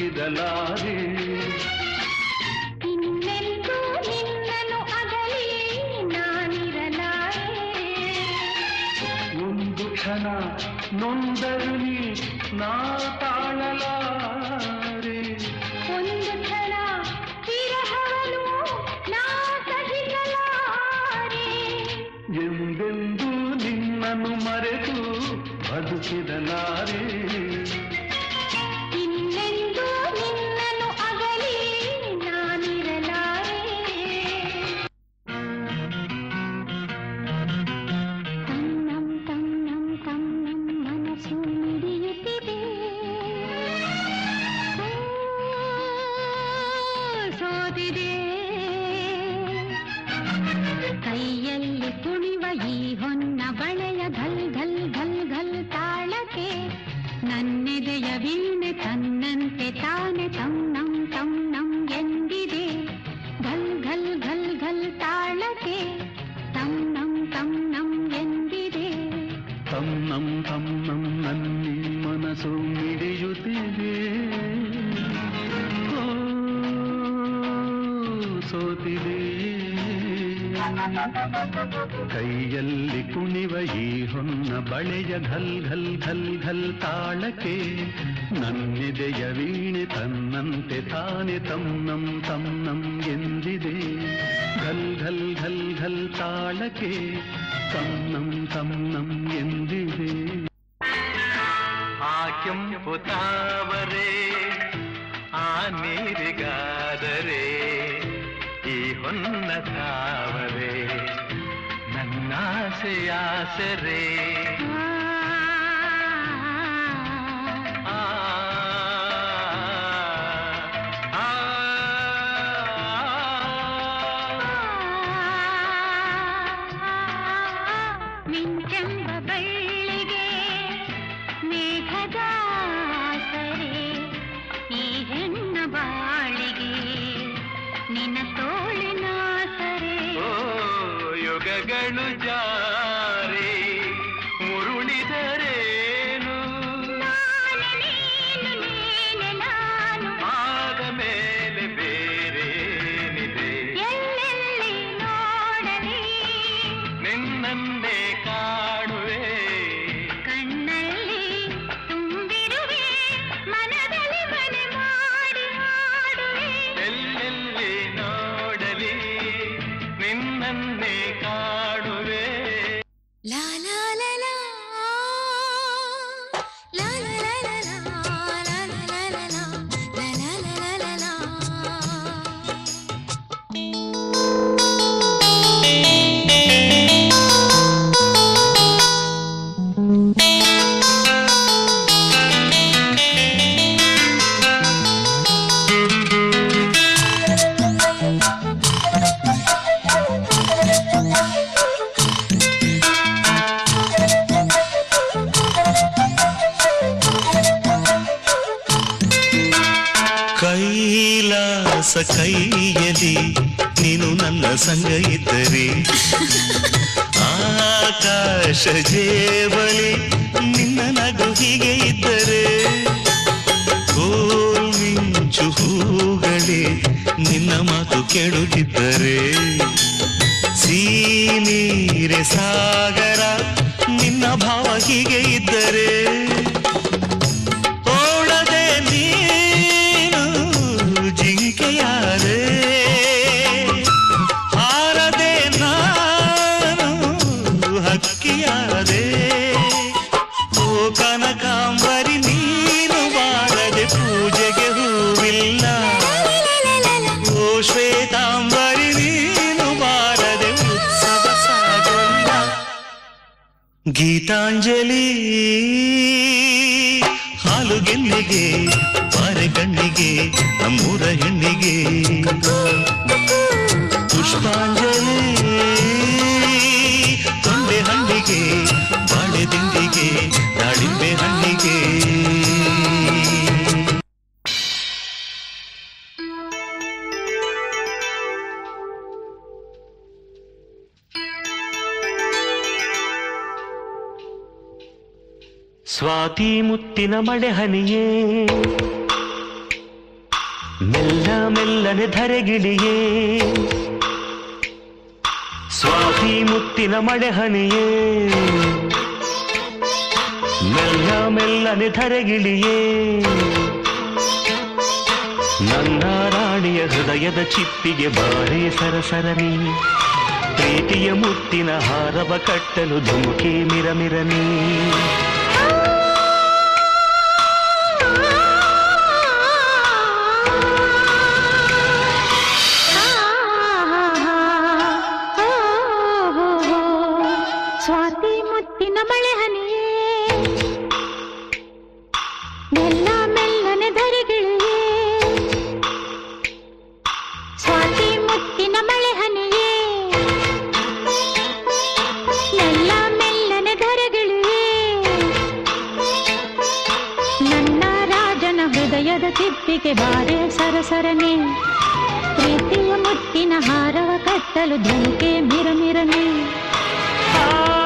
ಬದುಕಿರಲಾರೆ ಇನ್ನೆಂದೂ ನಿನ್ನನ್ನು ಅಗಲಿ ನಾನಿರಲಾರೆ ಒಂದು ಕ್ಷಣ ನೊಂದರು ನೀ ನಾ ತಾಳಲಾರೆ ಒಂದು ಕ್ಷಣ ವಿರಹವನು ನಾ ಸಹಿಸಲಾರೆ ಎಂದೆಂದೂ ನಿನ್ನನ್ನು ಮರೆತು ಬದುಕಿರಲಾರೆ ಇನ್ನೆಂದೂ ನಿನ್ನನ್ನು ಅಗಲಿ ನಾನಿರಲಾರೆ ತನ್ನಂ ತನ್ನಂ ತನ್ನಂ ಮನಸ್ಸು ಮಿಡಿಯುತ್ತಿದೆ ಓ, ಸೋತಿದೆ ಕೈಯಲ್ಲಿ ಕುಣಿವ ಈ ಹೊನ್ನ ಬಳೆಯ ಘಲ್ ಘಲ್ ಘಲ್ ಘಲ್ ತಾಳಕ್ಕೆ ನನ್ನೆದೆಯ ವೀಣೆ ತನ್ನಂತೆ ತಾನೆ ತನ್ನಂ ತನ್ನಂ ಎಂದಿದೆ ಘಲ್ ಘಲ್ ಘಲ್ ಘಲ್ ತಾಳಕ್ಕೆ ತನ್ನಂ ತನ್ನಂ ಎಂದಿದೆ ತನ್ನಂ ತನ್ನಂ ನನ್ನಿ ಮನಸ್ಸು ಮಿಡಿಯುತ್ತಿದೆ ಓ, ಸೋತಿದೆ ಕೈಯಲ್ಲಿ ಕುಣಿವ ಈ ಹೊನ್ನ ಬಳೆಯ ಘಲ್ ಘಲ್ ಘಲ್ ಘಲ್ ತಾಳಕ್ಕೆ ನನ್ನೆದೆಯ ವೀಣೆ ತನ್ನಂತೆ ತಾನೆ ತನ್ನಂ ತನ್ನಂ ಎಂದಿದೆ ಘಲ್ ಘಲ್ ಘಲ್ ಘಲ್ ತಾಳಕ್ಕೆ ತನ್ನಂ ತನ್ನಂ ಎಂದಿದೆ ಆ ಕೆಂಪು ತಾವರೆ ಆ ನೀರಿಗಾದರೆ ಈ ಹೊನ್ನ ತಾವರೆ ನನ್ನಾಸೆಯಾಸರೆ ಆ, ಆ, ಮಿಂಚೆಂಬ ಬಳ್ಳಿಗೆ ಮೇಘದ ಸರೆ ಈ ಹೆಣ್ಣ ಬಾಳಿಗೆ ನಿನ್ನ ತೋಳಿನ ಸರೆ ಓ ಯುಗಗಳು ಜಾರಿ ಮುರುಳಿದರೇನು ನಾನು ನೀನು ನೀನೆ ನಾನು ಆದ ಮೇಲೆ ಬೇರೇನಿದೆ ಎಲ್ಲೆಲ್ಲಿ ನೋಡಲಿ ನಿನ್ನನ್ನೇ ಕಾಣುವೆ ಕಣ್ಣಲ್ಲಿ ತುಂಬಿರುವೆ ಮನದಲ್ಲಿ ಮನೆ ಮಾಡಿ ಹಾಡುವೆ ಎಲ್ಲೆಲ್ಲಿ ನೋಡಲಿ ನಿನ್ನನ್ನೇ ಕಾಣುವೆ ಲಾ ಲಾ ಲಾ ಲಾ ಲಾ ಲಾ ಲಾ ಲಾ ಲಾ ಲಾ ಲಾ ಲಾ ಲಾ ಲಾ ಲಾ ಲಾ ಲಾ ಕೈಲಾಸ ಕೈಯಲ್ಲಿ ನೀನು ನನ್ನ ಸಂಗ ಇದ್ದರೆ ಆಕಾಶ ಜೇಬಲಿ ನಿನ್ನ ನಗು ಹೀಗೆ ಇದ್ದರೆ ಕೋಲ್ ಮಿಂಚು ಹೂಗಳೇ ನಿನ್ನ ಮಾತು ಕೆಡುತ್ತಿದ್ದರೆ ಸೀನೀರೆ ಸಾಗರ ನಿನ್ನ ಭಾವ ಹೀಗೆ ಇದ್ದರೆ ಓಡದೆ ನೀನು ಜಿಂಕೆಯಾದೆ ಹಾರದೆ ನಾನು ಹಕ್ಕಿಯಾದೆ ಓ ಕನಕಾಂಬರಿ ನೀನು ಬಾಳದೆ ಪೂಜೆಗೆ ಹೂವಿಲ್ಲ ಓ ಶ್ವೇತಾಂಬರಿ ನೀನು ಬಾರದೆ ಉತ್ಸವ ಸಾಗಲ್ಲ ಗೀತಾಂಜಲಿ ಹಾಲು ಗೆಲ್ಲಿಗೆ ಬಾರೆ ಕಣ್ಣಿಗೆ ನಮ್ಮೂರ ಹೆಣ್ಣಿಗೆ ಪುಷ್ಪಾಂಜಲಿ ತೊಂಡೆ ಹಣ್ಣಿಗೆ ಬಾಳೆ ದಿಂಡಿಗೆ ದಾಳಿಂಬೆ ಹಣ್ಣಿಗೆ ಸ್ವಾತಿ ಮುತ್ತಿನ ಮಳೆ ಹನಿಯೇ ಮೆಲ್ಲ ಮೆಲ್ಲನೆ ಧರೆಗಿಳಿಯೇ ಸ್ವಾತಿ ಮುತ್ತಿನ ಮಳೆ ಹನಿಯೇ ಮೆಲ್ಲ ಮೆಲ್ಲನೆ ಧರೆಗಿಳಿಯೇ ನನ್ನ ರಾಣಿಯ ಹೃದಯದ ಚಿಪ್ಪಿಗೆ ಬಾರೆ ಸರಸರನಿ ಪ್ರೀತಿಯ ಮುತ್ತಿನ ಹಾರವ ಕಟ್ಟಲು ಧುಮುಕೆ ಮಿರಮಿರನಿ ಸ್ವಾತಿ ಮುತ್ತಿನ ಮಳೆ ಹನಿಯೇ ಮೆಲ್ಲ ಮೆಲ್ಲನೆ ಧರೆಗಿಳಿಯೇ ಸ್ವಾತಿ ಮುತ್ತಿನ ಮಳೆ ಹನಿಯೇ ಮೆಲ್ಲ ಮೆಲ್ಲನೆ ಧರೆಗಿಳಿಯೇ ನನ್ನ ರಾಜನ ಹೃದಯದ ಚಿಪ್ಪಿಗೆ ಬಾರೆ ಸರಸರನೆ ಪ್ರೀತಿಯ ಮುತ್ತಿನ ಹಾರವ ಕಟ್ಟಲು ಧುಮುಕೆ ಮಿರಮಿರನೆ ಆ